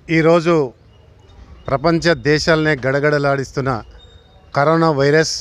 ఈరోజు ప్రపంచ దేశాలనే గడగడలాడిస్తున్న corona virus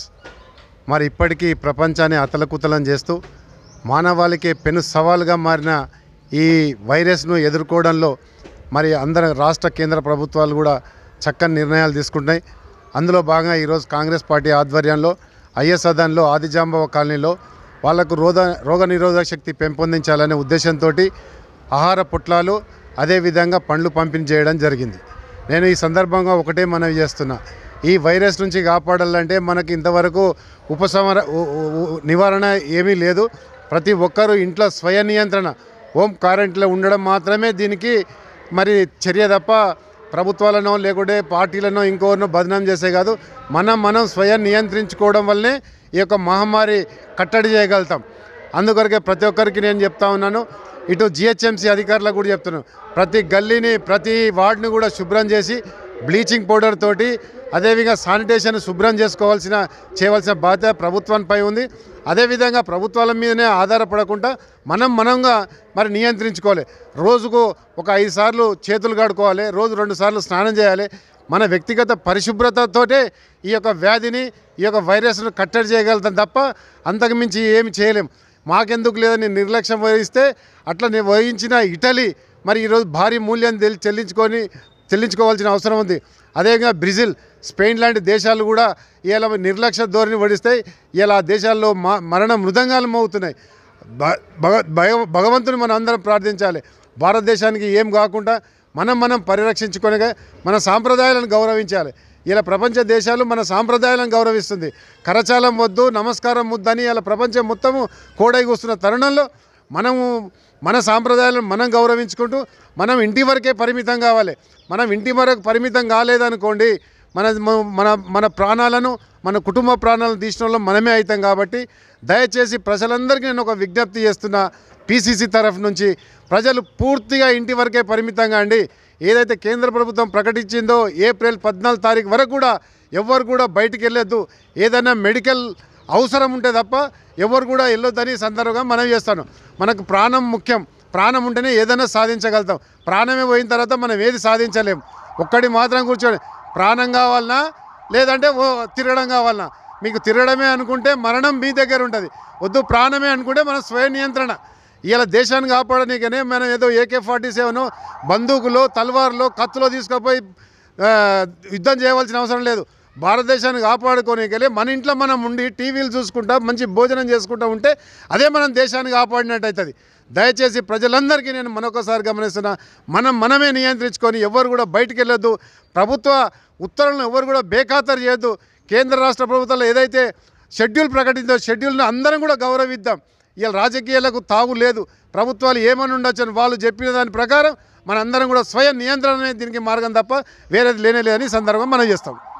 మరి ఇప్పటికీ ప్రపంచాన్ని అతలకుతలం చేస్తూ మానవాళికి పెను సవాలుగా మారిన ఈ వైరస్ను ఎదుర్కోవడంలో మరి అందరు రాష్ట్ర కేంద్ర ప్రభుత్వాలు కూడా చక్కని నిర్ణయాలు తీసుకుంటున్నాయి అందులో భాగంగా ఈరోజు కాంగ్రెస్ పార్టీ ఆధ్వర్యంలో ఐఎస్ సదన్లో ఆదిజాంబవ కాలనీలో వాళ్లకు రోగ రోగ నిరోధక శక్తి పెంపొందించాలనే ఉద్దేశంతో ఆహార పొట్లాలు అదేవిధంగా పండ్లు పంపిణీ చేయడం జరిగింది నేను ఈ సందర్భంగా ఒకటే మనవి చేస్తున్నా ఈ వైరస్ నుంచి కాపాడాలంటే మనకి ఇంతవరకు ఉపశమన ఉ- ఉ- ఉ- నివారణ ఏమీ లేదు ప్రతి ఒక్కరూ ఇంట్లో స్వయ నియంత్రణ హోమ్ క్వారంటైన్లో ఉండడం మాత్రమే దీనికి మరి చర్య తప్ప ప్రభుత్వాలనో లేకుంటే పార్టీలనో ఇంకోరినో బదనాం చేసే కాదు మనం మనం స్వయం నియంత్రించుకోవడం వల్లనే ఈ యొక్క మహమ్మారి కట్టడి చేయగలుగుతాం అందుకొరకే ప్రతి ఒక్కరికి నేను చెప్తా ఉన్నాను ఇటు జిహెచ్ఎంసీ అధికారులకు కూడా చెప్తున్నాను ప్రతి గల్లీని ప్రతి వార్డుని కూడా శుభ్రం చేసి బ్లీచింగ్ పౌడర్ తోటి అదేవిధంగా శానిటేషన్ శుభ్రం చేసుకోవాల్సిన చేయవలసిన బాధ్యత ప్రభుత్వంపై ఉంది అదేవిధంగా ప్రభుత్వాల మీదనే ఆధారపడకుండా మనం మనంగా మరి నియంత్రించుకోవాలి రోజుకు ఒక ఐదు సార్లు చేతులు కడుక్కోవాలి రోజు రెండు సార్లు స్నానం చేయాలి మన వ్యక్తిగత పరిశుభ్రతతోటే ఈ యొక్క వ్యాధిని ఈ యొక్క వైరస్ను కట్టడి చేయగలుగుతాం తప్ప అంతకుమించి ఏమి చేయలేం మాకెందుకు లేదని నిర్లక్ష్యం వహిస్తే అట్లా నే- వహించిన ఇటలీ మరి ఈరోజు భారీ మూల్యం తెల్- చెల్లించుకొని చెల్లించుకోవాల్సిన అవసరం ఉంది అదేవిధంగా బ్రెజిల్ స్పెయిన్ లాంటి దేశాలు కూడా ఇలా నిర్లక్ష్య ధోరణి వడిస్తాయి ఇలా ఆ దేశాల్లో మా మరణ మృదంగాలు మోగుతున్నాయి భ- భగ భగ- భగవంతుని మనం అందరం ప్రార్థించాలి భారతదేశానికి ఏం కాకుండా మనం మనం పరిరక్షించుకొని మన సాంప్రదాయాలను గౌరవించాలి ఇలా ప్రపంచ దేశాలు మన సాంప్రదాయాలను గౌరవిస్తుంది కరచాలం వద్దు నమస్కారం వద్దని ఇలా ప్రపంచం మొత్తము కోడై కూస్తున్న తరుణంలో మనము మన సాంప్రదాయాలను మనం గౌరవించుకుంటూ మనం ఇంటి వరకే పరిమితం కావాలి మనం ఇంటి వరకు పరిమితం కాలేదనుకోండి మన మన మన ప్రాణాలను మన కుటుంబ ప్రాణాలను తీసిన వాళ్ళం మనమే అవుతాం కాబట్టి దయచేసి ప్రజలందరికీ నేను ఒక విజ్ఞప్తి చేస్తున్నా పీసీసీ తరఫు నుంచి ప్రజలు పూర్తిగా ఇంటి వరకే పరిమితంగా అండి ఏదైతే కేంద్ర ప్రభుత్వం ప్రకటించిందో ఏప్రిల్ పద్నాలుగు తారీఖు వరకు కూడా ఎవ్వరు కూడా బయటికి వెళ్ళొద్దు ఏదైనా మెడికల్ అవసరం ఉంటే తప్ప ఎవరు కూడా వెళ్ళొద్దని ఈ సందర్భంగా మనం చేస్తాను మనకు ప్రాణం ముఖ్యం ప్రాణం ఉంటేనే ఏదైనా సాధించగలుగుతాం ప్రాణమే పోయిన తర్వాత మనం ఏది సాధించలేం ఒక్కడి మాత్రం కూర్చొని ప్రాణం కావాలన్నా లేదంటే ఓ తిరగడం కావాలన్నా మీకు తిరగడమే అనుకుంటే మరణం మీ దగ్గర ఉంటుంది వద్దు ప్రాణమే అనుకుంటే మన స్వయం నియంత్రణ ఇలా దేశాన్ని కాపాడనీకనే మనం ఏదో ఏకే ఫార్టీ సెవెన్ బందూకులో తల్వార్లో కత్తులో తీసుకుపోయి ఆ, యుద్ధం చేయవలసిన అవసరం లేదు భారతదేశాన్ని కాపాడుకోనికెళ్ళి మన ఇంట్లో మనం ఉండి టీవీలు చూసుకుంటా మంచి భోజనం చేసుకుంటా ఉంటే అదే మనం దేశాన్ని కాపాడినట్టు అవుతుంది దయచేసి ప్రజలందరికీ నేను మరొకసారి గమనిస్తున్నా మనం మనమే నియంత్రించుకొని ఎవరు కూడా బయటికి వెళ్ళొద్దు ప్రభుత్వ ఉత్తర్వులను ఎవరు కూడా బేఖాతరు చేయొద్దు కేంద్ర రాష్ట్ర ప్రభుత్వాలు ఏదైతే షెడ్యూల్ ప్రకటిందో షెడ్యూల్ని అందరం కూడా గౌరవిద్దాం ఇలా రాజకీయాలకు తావు లేదు ప్రభుత్వాలు ఏమని ఉండొచ్చు అని వాళ్ళు చెప్పిన దాని ప్రకారం మనందరం కూడా స్వయం నియంత్రణనే దీనికి మార్గం తప్ప వేరేది లేనే లేదని ఈ సందర్భంగా మనం చేస్తాం